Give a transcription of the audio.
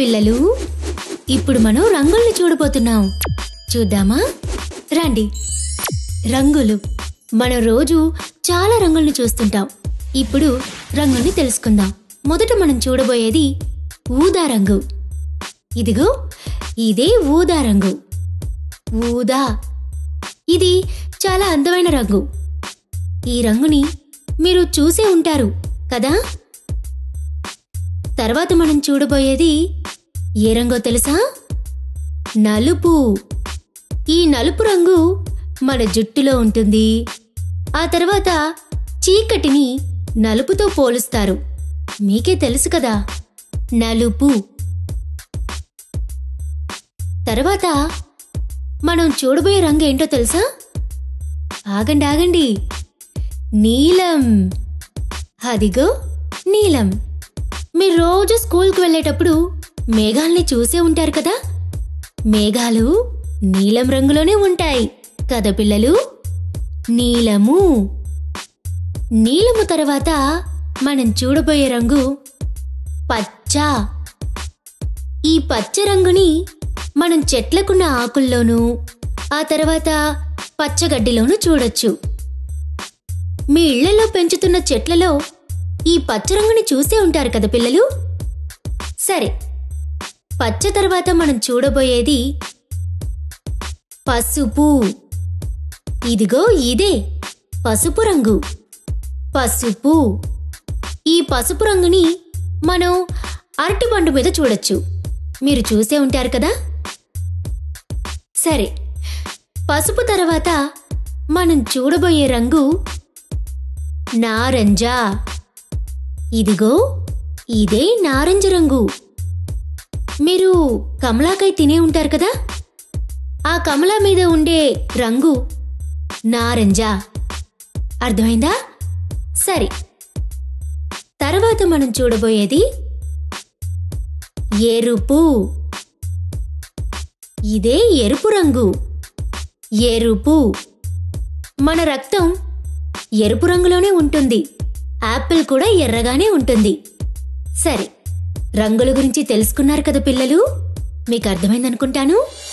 పిల్లలు ఇప్పుడు మనం రంగుల్ని చూడబోతున్నాం చూద్దామా రండి రంగులు మనం రోజు చాలా రంగుల్ని చూస్తుంటాం ఇప్పుడు రంగుల్ని తెలుసుకుందాం మొదట మనం చూడబోయేది ఊదా రంగు ఇదిగో ఇదే ఊదా రంగు ఊదా ఇది చాలా అందమైన రంగు ఈ రంగుని మీరు చూసే ఉంటారు కదా తర్వాత మనం చూడబోయేది ఏ రంగో తెలుసా నలుపు ఈ నలుపు రంగు మన జుట్టులో ఉంటుంది ఆ తర్వాత చీకటిని నలుపుతో పోలుస్తారు మీకే తెలుసు కదా నలుపు తర్వాత మనం చూడబోయే రంగు ఏంటో తెలుసా ఆగండి ఆగండి నీలం అదిగో నీలం మీరు రోజు స్కూల్కి వెళ్ళేటప్పుడు మేఘాల్ని చూసే ఉంటారు కదా మేఘాలు నీలం రంగులోనే ఉంటాయి కదా పిల్లలు నీలము నీలము తర్వాత మనం చూడబోయే రంగు పచ్చ ఈ పచ్చ రంగుని మనం చెట్లకున్న ఆకుల్లోనూ ఆ తర్వాత పచ్చగడ్డిలోనూ చూడొచ్చు మీ ఇళ్లలో పెంచుతున్న చెట్లలో ఈ పచ్చ రంగుని చూసే ఉంటారు కదా పిల్లలు సరే పచ్చ తర్వాత మనం చూడబోయేది పసుపు ఇదిగో ఇదే పసుపు రంగు పసుపు ఈ పసుపు రంగుని మనం అరటిపండు మీద చూడొచ్చు మీరు చూసే ఉంటారు కదా సరే పసుపు తర్వాత మనం చూడబోయే రంగు నారంజ ఇదిగో ఇదే నారింజ రంగు మీరు కమలాకాయ తినే ఉంటారు కదా ఆ కమల మీద ఉండే రంగు నారింజ అర్థమైందా సరే తర్వాత మనం చూడబోయేది ఎరుపు ఇదే ఎరుపు రంగు ఎరుపు మన రక్తం ఎరుపు రంగులోనే ఉంటుంది యాపిల్ కూడా ఎర్రగానే ఉంటుంది సరే రంగుల గురించి తెలుసుకున్నారు కదా పిల్లలు మీకు అర్థమైందనుకుంటాను